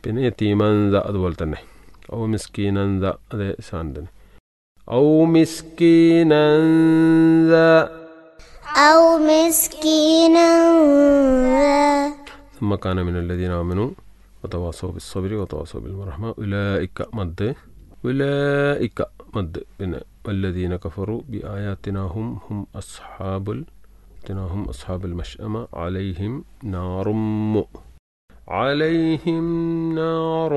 പിന്നെ യത്തീമന്ത അതുപോലെ തന്നെ ഔ മിസ്കീനന്ത അതേ സാധനം തന്നെ ഔ മിസ്കീനന്ത أو مسكينا ثم كان من الذين آمنوا وتواصوا بالصبر وتواصوا بالرحمة أولئك مد أولئك مد പിന്നെ والذين كفروا بآياتنا هم هم أصحاب ال- هم أصحاب المشأمة عليهم نار مؤ عليهم نار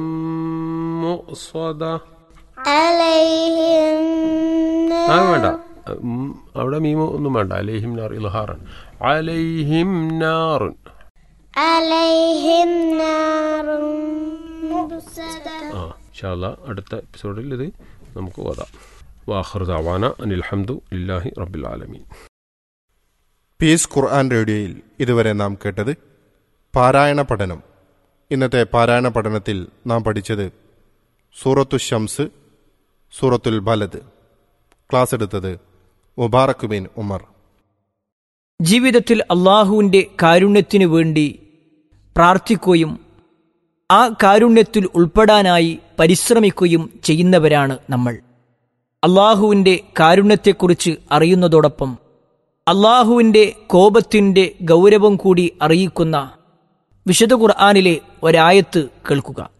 مؤصدة عليهم ആ نار വേണ്ട ഉം, അവിടെ മീമോ ഒന്നും വേണ്ട അലൈഹിം നാർ ഇൽഹാറൻ അലൈഹിം നാറുൻ عليهم نار مؤصدة ആ ഇൻഷാല്ല അടുത്ത എപ്പിസോഡിൽ ഇത് നമുക്ക് ഓതാം വാഹർ ദവാന അനിൽഹംദു ലില്ലാഹി റബ്ബിൽ ആലമീൻ പീസ് ഖുർആൻ റേഡിയോയിൽ ഇതുവരെ നാം കേട്ടത് പാരായണ പഠനം ഇന്നത്തെ പാരായണ പഠനത്തിൽ നാം പഠിച്ചത് സൂറത്തു ഷംസ് സൂറത്തുൽ ബലദ് ക്ലാസ് എടുത്തത് മുബാറക് ബിൻ ഉമർ ജീവിതത്തിൽ അള്ളാഹുവിൻ്റെ കാരുണ്യത്തിനു വേണ്ടി പ്രാർത്ഥിക്കുകയും ആ കാരുണ്യത്തിൽ ഉൾപ്പെടാനായി പരിശ്രമിക്കുകയും ചെയ്യുന്നവരാണ് നമ്മൾ അള്ളാഹുവിൻ്റെ കാരുണ്യത്തെക്കുറിച്ച് അറിയുന്നതോടൊപ്പം അള്ളാഹുവിൻ്റെ കോപത്തിൻ്റെ ഗൗരവം കൂടി അറിയിക്കുന്ന വിശുദ്ധ ഖുർആാനിലെ ഒരായത്ത് കേൾക്കുക